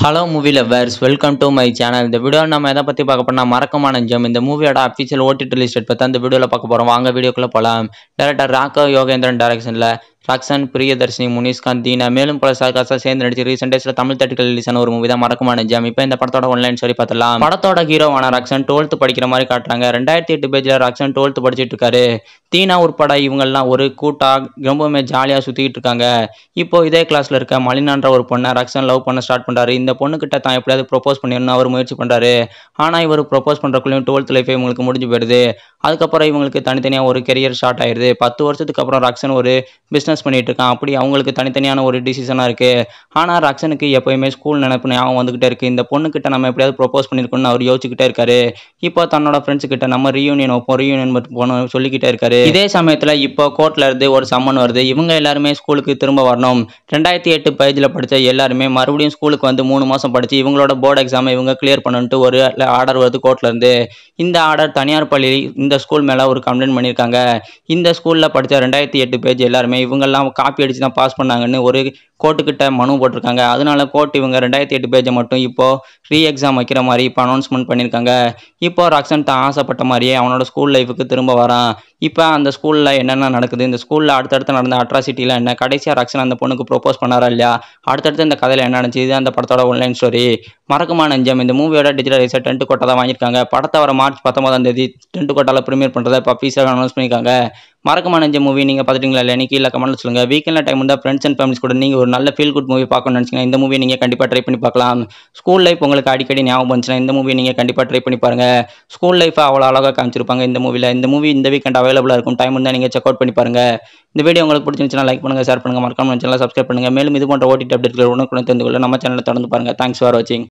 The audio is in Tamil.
hello movie lovers welcome to my channel இந்த வீடியோ நம்ம எதை பற்றி பார்க்க போனால் மறக்கமான ஜம் இந்த மூவியோட அஃபிஷியல் ஓடிடி லிஸ்ட் பற்றி அந்த வீடியோவில் பார்க்க போகிறோம் வாங்க வீடியோக்குள்ளே போகலாம் டேரக்டர் ராக்கோ யோகேந்திரன் டைரக்ஷனில் ரக்ஷன் பிரியதர்ஷினி முனிஷ்காந்த் தீனா மேலும் பல சார்காசா சேர்ந்து நடிச்சு ரீசெண்ட் டேஸில் தமிழ் தட்டுகள் ரிலீஸ் ஆன ஒரு மூவி தான் மறக்கமான ஜம் இப்போ இந்த படத்தோட ஒன்லைன் சொல்லி பார்த்துலாம் படத்தோட ஹீரோவான ரக்ஷன் டுவெல்த் படிக்கிற மாதிரி காட்டுறாங்க ரெண்டாயிரத்தி எட்டு பேஜில் ரக்ஷன் டுவெல்த் படிச்சிட்டு இருக்காரு தீனா உட்பட இவங்கெல்லாம் ஒரு கூட்டா ரொம்பவுமே ஜாலியாக சுற்றிக்கிட்டு இருக்காங்க இப்போ இதே கிளாஸ்ல இருக்க மலினான்ற ஒரு பொண்ணை ரக்ஷன் லவ் பண்ண ஸ்டார்ட் பண்றாரு இந்த பொண்ணுகிட்ட தான் எப்படியாவது ப்ரொபோஸ் பண்ணிடணும் அவர் முயற்சி பண்றாரு ஆனா இவர் ப்ரொபோஸ் பண்றக்குள்ளேயும் டுவெல்த் லைஃபே இவங்களுக்கு முடிஞ்சு போயிடுது அதுக்கப்புறம் இவங்களுக்கு தனித்தனியாக ஒரு கெரியர் ஸ்டார்ட் ஆயிடுது பத்து வருஷத்துக்கு அப்புறம் ரக்ஷன் ஒரு பிஸ்னஸ் பண்ணிட்டு இருக்கான் அப்படி அவங்களுக்கு தனித்தனியான ஒரு டிசிஷனாக இருக்கு ஆனால் ரக்ஷனுக்கு எப்பயுமே ஸ்கூல் நினைப்பு ஞாபகம் வந்துகிட்டே இருக்கு இந்த பொண்ணுகிட்ட நம்ம எப்படியாவது ப்ரொபோஸ் பண்ணிருக்கோம்னு அவர் யோசிச்சுக்கிட்டே இருக்காரு இப்போ தன்னோட ஃப்ரெண்ட்ஸ் கிட்ட நம்ம ரீயூனியன் வைப்போம் ரீயூனியன் மட்டும் போகணும் சொல்லிக்கிட்டே இருக்காரு இதே சமயத்தில் இப்போ கோர்ட்ல இருந்து ஒரு சம்மன் வருது இவங்க எல்லாருமே ஸ்கூலுக்கு திரும்ப வரணும் ரெண்டாயிரத்தி எட்டு பேஜில் படித்த எல்லாருமே மறுபடியும் ஸ்கூலுக்கு வந்து மூணு மாதம் படித்து இவங்களோட போர்டு எக்ஸாமை இவங்க கிளியர் பண்ணணுன்ட்டு ஒரு ஆர்டர் வருது கோர்ட்ல இருந்து இந்த ஆர்டர் தனியார் பள்ளி இந்த ஸ்கூல் மேலே ஒரு கம்ப்ளைண்ட் பண்ணியிருக்காங்க இந்த ஸ்கூலில் படித்த ரெண்டாயிரத்தி எட்டு பேஜ் எல்லாருமே இவங்கெல்லாம் காப்பி அடிச்சு தான் பாஸ் பண்ணாங்கன்னு ஒரு கோர்ட்டுக்கிட்ட மனு போட்டிருக்காங்க அதனால கோர்ட் இவங்க ரெண்டாயிரத்தி எட்டு பேஜை மட்டும் இப்போ ரீ எக்ஸாம் வைக்கிற மாதிரி இப்போ அனௌன்ஸ்மெண்ட் பண்ணியிருக்காங்க இப்போ ரக்ஷன் தான் ஆசைப்பட்ட மாதிரியே அவனோட ஸ்கூல் லைஃபுக்கு திரும்ப வரான் இப்போ அந்த ஸ்கூலில் என்னென்ன நடக்குது இந்த ஸ்கூலில் அடுத்தடுத்து நடந்த அட்ராசிட்டியில் என்ன கடைசியாக ரக்ஷன் அந்த பொண்ணுக்கு ப்ரோப்போஸ் பண்ணாரா இல்லையா அடுத்தடுத்து இந்த கதையில் என்ன நடந்துச்சு இது அந்த படத்தோட ஒன்லைன் ஸ்டோரி மறக்குமா நெஞ்சம் இந்த மூவியோட டிஜிட்டல் ரைஸை டென்ட் கோட்டை தான் வாங்கியிருக்காங்க படத்தை வர மார்ச் பத்தொன்பதாம் தேதி டென்ட் கோட்டாவில் ப்ரீமியர் பண்ணுறதை இப்போ பீஸாக அனௌன்ஸ் பண்ணியிருக்காங்க மறக்கமா நெஞ்ச மூவி நீங்கள் பார்த்துட்டீங்களா இல்லை எனக்கு இல்லை கமெண்ட்ல சொல்லுங்கள் வீக்கெண்டில் டைம் இருந்தால் ஃப்ரெண்ட்ஸ் அண்ட் ஃபேமிலிஸ் கூட நீங்கள் ஒரு நல்ல ஃபீல் குட் மூவி பார்க்கணும்னு நினச்சிங்கன்னா இந்த மூவி நீங்கள் கண்டிப்பாக ட்ரை பண்ணி பார்க்கலாம் ஸ்கூல் லைஃப் உங்களுக்கு அடிக்கடி ஞாபகம் வந்துச்சுன்னா இந்த மூவி நீங்கள் கண்டிப்பாக ட்ரை பண்ணி பாருங்கள் ஸ்கூல் லைஃப்பை அவ்வளோ அழகாக காமிச்சிருப்பாங்க இந்த மூவியில் இந்த மூவி இந்த வீக்கெண்ட் அவைலபிளாக இருக்கும் டைம் இருந்தால் நீங்கள் செக் அவுட் பண்ணி பாருங்கள் இந்த வீடியோ உங்களுக்கு பிடிச்சிருந்துச்சுன்னா லைக் பண்ணுங்கள் ஷேர் பண்ணுங்கள் மறக்காம சேனலை சப்ஸ்கிரைப் பண்ணுங்கள் மேலும் இது போன்ற ஓடிடி அப்டேட்கள் உடனுக்குடன் தெரிந்து கொள்ள நம்ம சேனலை தொடர்ந்து பாருங்கள் தேங்க்ஸ் ஃபார் வாட்சிங்